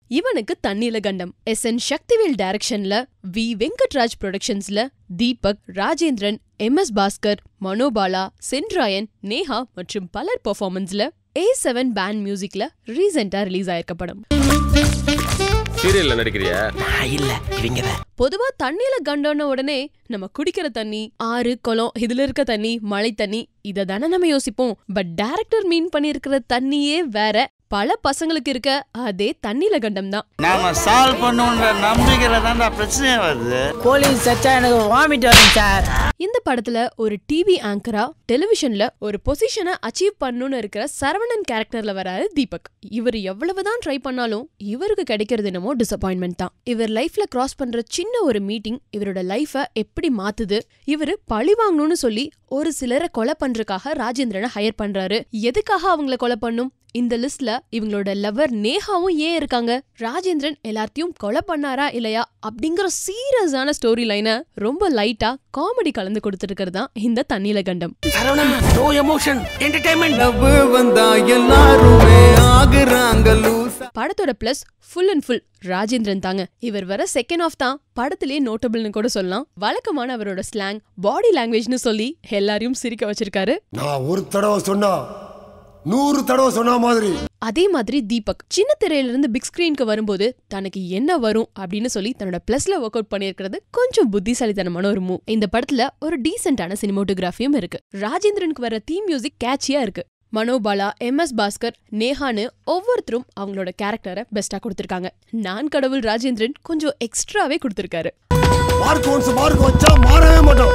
இவனுக்கு தண்ணில கண்டம் எஸ் என் சக்திவேல் டைரக்ஷன்ல வி வெங்கட்ராஜ் ப்ரொடக்ஷன்ஸ்ல தீபக் ராஜேந்திரன் எம் எஸ் பாஸ்கர் மனோபாலா சென்ட்ராயன் நேஹா மற்றும் பலர் பெர்ஃபார்மன்ஸ்ல ஏ செவன் பேண்ட் மியூசிக்ல ரீசெண்டா ரிலீஸ் ஆயிருக்க படம் சீரியல்ல நடிக்கிறியா நான் இல்ல இவங்கதான் பொதுவா தண்ணியில கண்டோன்ன உடனே நம்ம குடிக்கிற தண்ணி ஆறு குளம் இதுல இருக்க தண்ணி மழை தண்ணி இத தானே நம்ம யோசிப்போம் பட் டைரக்டர் மீன் பண்ணியிருக்கிற தண்ணியே வேற பல பசங்களுக்கு இருக்க அதே தண்ணில கண்டம் தான் நாம சால்வ் பண்ணுன்ற நம்பிக்கையில தான்டா பிரச்சனையே வருது போலீஸ் சச்சா எனக்கு வாமிட் வரும் சார் இந்த படத்துல ஒரு டிவி ஆங்கரா டெலிவிஷன்ல ஒரு பொசிஷனை அச்சீவ் பண்ணணும்னு இருக்கிற சரவணன் கேரக்டர்ல வராரு தீபக் இவர் எவ்வளவுதான் ட்ரை பண்ணாலும் இவருக்கு கிடைக்கிறது என்னமோ டிசப்பாயின்மெண்ட் தான் இவர் லைஃப்ல கிராஸ் பண்ற சின்ன ஒரு மீட்டிங் இவரோட லைஃப எப்படி மாத்துது இவரு பழி வாங்கணும்னு சொல்லி ஒரு சிலரை கொலை பண்றதுக்காக ராஜேந்திரனை ஹையர் பண்றாரு எதுக்காக அவங்கள கொலை பண்ணும் இந்த லிஸ்ட்ல இவங்களோட லவர் நேஹாவும் ஏன் இருக்காங்க ராஜேந்திரன் எல்லாத்தையும் கொலை பண்ணாரா இல்லையா அப்படிங்கிற சீரியஸான ஸ்டோரி லைனை ரொம்ப லைட்டா காமெடி கலந்து கொடுத்துருக்கிறது தான் இந்த Thannila Gandam Saravana no emotion entertainment love வந்தா எல்லாருமே ஆகுறாங்க லூசா படத்தோட plus full and full Rajendran தாங்க இவர் வர செகண்ட் ஆஃப் தான் படத்திலேயே நோட்டபிள்னு கூட சொல்லலாம் வழக்கமான அவரோட ஸ்லாங் பாடி லாங்குவேஜ்னு சொல்லி எல்லாரையும் சிரிக்க வச்சிருக்காரு நான் ஒரு தடவை சொன்னா நூறு தடவை சொன்ன மாதிரி அதே மாதிரி தீபக் சின்ன திரையிலிருந்து பிக் ஸ்கிரீனுக்கு வரும்போது தனக்கு என்ன வரும் அப்படின்னு சொல்லி தன்னோட பிளஸ்ல ஒர்க் அவுட் பண்ணியிருக்கிறது கொஞ்சம் புத்திசாலித்தனமான ஒரு மூவ் இந்த படத்துல ஒரு டீசென்டான சினிமோட்டோகிராஃபியும் இருக்கு ராஜேந்திரனுக்கு வர தீம் மியூசிக் கேட்சியா இருக்கு மனோபாலா எம் எஸ் பாஸ்கர் நேஹான்னு ஒவ்வொருத்தரும் அவங்களோட கேரக்டரை பெஸ்டா கொடுத்திருக்காங்க நான் கடவுள் ராஜேந்திரன் கொஞ்சம் எக்ஸ்ட்ராவே கொடுத்திருக்காரு மார்க் ஒன்ஸ் மார்க் வச்சா மாறவே மாட்டோம்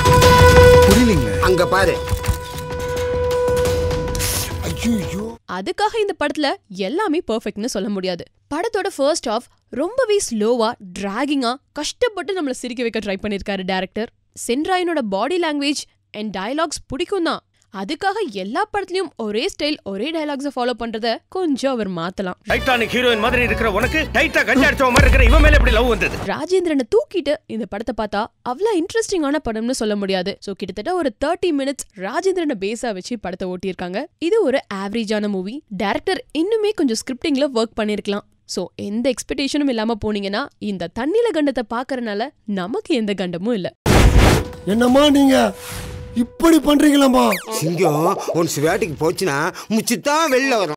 அங்க பாரு ஐயோ அதுக்காக இந்த படத்துல எல்லாமே பெர்ஃபெக்ட்னு சொல்ல முடியாது படத்தோட ஃபர்ஸ்ட் ஆஃப் ரொம்பவே ஸ்லோவா டிராகிங்கா கஷ்டப்பட்டு நம்மள சிரிக்க வைக்க ட்ரை பண்ணிருக்காரு டேரக்டர் சென்ட்ராயனோட பாடி லாங்குவேஜ் அண்ட் டயலாக்ஸ் பிடிக்கும் தான் அதுக்காக எல்லா படத்துலயும் ஒரே ஸ்டைல் ஒரே டயலாக்ஸை ஃபாலோ பண்றத கொஞ்சம் அவர் மாத்தலாம் டைட்டானிக் ஹீரோயின் மாதிரி இருக்கிற உனக்கு டைட்டா கஞ்சி அடிச்சவ மாதிரி இருக்கிற இவன் மேல எப்படி லவ் வந்தது ராஜேந்திரனை தூக்கிட்டு இந்த படத்தை பார்த்தா அவ்வளோ இன்ட்ரெஸ்டிங்கான படம்னு சொல்ல முடியாது ஸோ கிட்டத்தட்ட ஒரு தேர்ட்டி மினிட்ஸ் ராஜேந்திரனை பேஸா வச்சு படத்தை ஓட்டியிருக்காங்க இது ஒரு ஆவரேஜான மூவி டேரக்டர் இன்னுமே கொஞ்சம் ஸ்கிரிப்டிங்ல ஒர்க் பண்ணிருக்கலாம் ஸோ எந்த எக்ஸ்பெக்டேஷனும் இல்லாம போனீங்கன்னா இந்த தண்ணில கண்டத்தை பார்க்கறனால நமக்கு எந்த கண்டமும் இல்லை என்னம்மா நீங்க இப்படி பண்றீங்களாம்மா சிங்கம் ஒன்ஸ் வேட்டைக்கு போச்சுன்னா முச்சுத்தான் வெளில வரும்